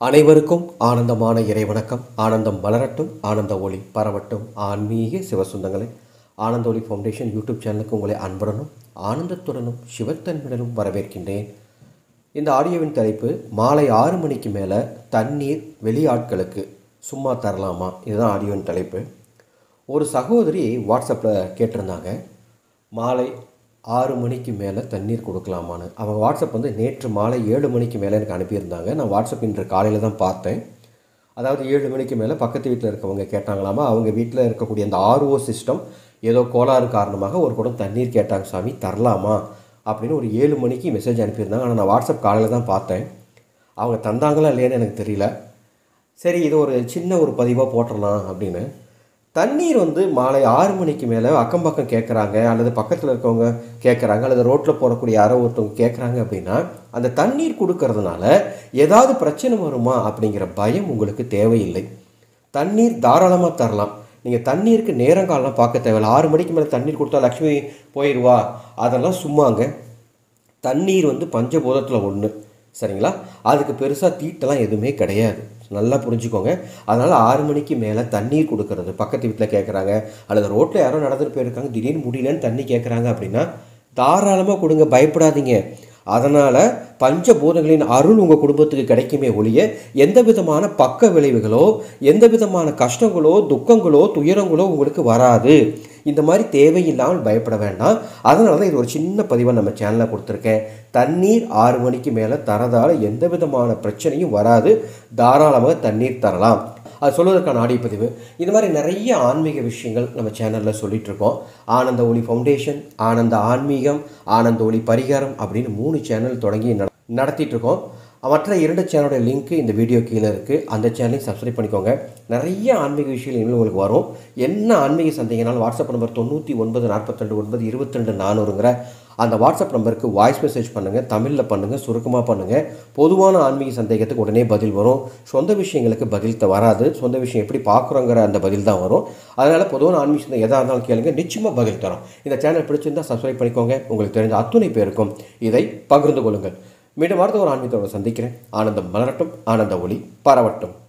அனைவருக்கும் ஆனந்தமான இறைவணக்கம் ஆனந்தம் மலரட்டும் ஆனந்த ஒளி பரவட்டும் ஆன்மீக சிவசுந்தங்களை ஆனந்த ஒளி ஃபவுண்டேஷன் யூடியூப் சேனலுக்கு உங்களை அன்புடனும் ஆனந்தத்துடனும் சிவத்தன்மையுடனும் வரவேற்கின்றேன் இந்த ஆடியோவின் தலைப்பு மாலை ஆறு மணிக்கு மேலே தண்ணீர் வெளியாட்களுக்கு சும்மா தரலாமா இதுதான் ஆடியோவின் தலைப்பு ஒரு சகோதரி வாட்ஸ்அப்பில் கேட்டிருந்தாங்க மாலை ஆறு மணிக்கு மேலே தண்ணீர் கொடுக்கலாமான்னு அவங்க வாட்ஸ்அப் வந்து நேற்று மாலை ஏழு மணிக்கு மேலே எனக்கு அனுப்பியிருந்தாங்க நான் வாட்ஸ்அப் இன்று காலையில் தான் பார்த்தேன் அதாவது ஏழு மணிக்கு மேலே பக்கத்து வீட்டில் இருக்கவங்க கேட்டாங்களாமா அவங்க வீட்டில் இருக்கக்கூடிய அந்த ஆர்ஓ சிஸ்டம் ஏதோ கோளாறு காரணமாக ஒரு குடம் தண்ணீர் கேட்டாங்க சாமி தரலாமா அப்படின்னு ஒரு ஏழு மணிக்கு மெசேஜ் அனுப்பியிருந்தாங்க ஆனால் நான் வாட்ஸ்அப் காலையில் தான் பார்த்தேன் அவங்க தந்தாங்களா இல்லையான்னு எனக்கு தெரியல சரி இது ஒரு சின்ன ஒரு பதிவாக போட்டுடலாம் அப்படின்னு தண்ணீர் வந்து மாலை ஆறு மணிக்கு மேலே அக்கம் பக்கம் கேட்குறாங்க அல்லது பக்கத்தில் இருக்கவங்க கேட்குறாங்க அல்லது ரோட்டில் போகக்கூடிய யாரோ ஒருத்தவங்க கேட்குறாங்க அப்படின்னா அந்த தண்ணீர் கொடுக்கறதுனால ஏதாவது பிரச்சனை வருமா அப்படிங்கிற பயம் உங்களுக்கு தேவையில்லை தண்ணீர் தாராளமாக தரலாம் நீங்கள் தண்ணீருக்கு நேரங்காலம் பார்க்க தேவையில்லை ஆறு மணிக்கு மேலே தண்ணீர் கொடுத்தா லக்ஷ்மி போயிடுவா அதெல்லாம் சும்மாங்க தண்ணீர் வந்து பஞ்சபூதத்தில் ஒன்று சரிங்களா அதுக்கு பெருசாக தீட்டெல்லாம் எதுவுமே கிடையாது நல்லா புரிஞ்சுக்கோங்க அதனால் ஆறு மணிக்கு மேலே தண்ணீர் கொடுக்கறது பக்கத்து வீட்டில் கேட்குறாங்க அல்லது ரோட்டில் யாரோ நடந்துட்டு போயிருக்காங்க திடீர்னு முடியலன்னு தண்ணி கேட்குறாங்க அப்படின்னா தாராளமாக கொடுங்க பயப்படாதீங்க அதனால் பஞ்சபூதங்களின் அருள் உங்கள் குடும்பத்துக்கு கிடைக்குமே ஒழிய எந்த விதமான பக்க விளைவுகளோ எந்த விதமான கஷ்டங்களோ துக்கங்களோ துயரங்களோ உங்களுக்கு வராது இந்த மாதிரி தேவையில்லாமல் பயப்பட வேண்டாம் அதனால தான் இது ஒரு சின்ன பதிவாக நம்ம சேனலில் கொடுத்துருக்கேன் தண்ணீர் ஆறு மணிக்கு மேலே தரதால் எந்த விதமான பிரச்சனையும் வராது தாராளமாக தண்ணீர் தரலாம் அது சொல்வதற்கான ஆடியோ பதிவு இந்த மாதிரி நிறைய ஆன்மீக விஷயங்கள் நம்ம சேனலில் சொல்லிட்டு இருக்கோம் ஆனந்த ஒளி ஃபவுண்டேஷன் ஆனந்த ஆன்மீகம் ஆனந்த ஒளி பரிகாரம் அப்படின்னு மூணு சேனல் தொடங்கி நட- நடத்திட்டு இருக்கோம் மற்ற இரண்டு சேனலோட லிங்க் இந்த வீடியோ கீழே இருக்குது அந்த சேனலையும் சப்ஸ்கிரைப் பண்ணிக்கோங்க நிறைய ஆன்மீக விஷயங்கள் இனிமேல் உங்களுக்கு வரும் என்ன ஆன்மீக சந்தேகனாலும் வாட்ஸ்அப் நம்பர் தொண்ணூற்றி ஒன்பது நாற்பத்தெண்டு ஒன்பது இருபத்தி ரெண்டு நானூறுங்கிற அந்த வாட்ஸ்அப் நம்பருக்கு வாய்ஸ் மெசேஜ் பண்ணுங்கள் தமிழில் பண்ணுங்கள் சுருக்கமாக பண்ணுங்கள் பொதுவான ஆன்மீக சந்தேகத்துக்கு உடனே பதில் வரும் சொந்த விஷயங்களுக்கு பதில் த- வராது சொந்த விஷயம் எப்படி பார்க்குறோங்கிற அந்த பதில் தான் வரும் அதனால் பொதுவான ஆன்மீக சந்தேகம் எதாக இருந்தாலும் கேளுங்க நிச்சயமாக பதில் தரோம் இந்த சேனல் பிடிச்சிருந்தா சப்ஸ்கிரைப் பண்ணிக்கோங்க உங்களுக்கு தெரிஞ்ச அத்துணை பேருக்கும் இதை பகிர்ந்து கொள்ளுங்கள் மீண்டும் அடுத்த ஒரு ஆன்மீகத்தோட சந்திக்கிறேன் ஆனந்தம் மலரட்டும் ஆனந்த ஒளி பரவட்டும்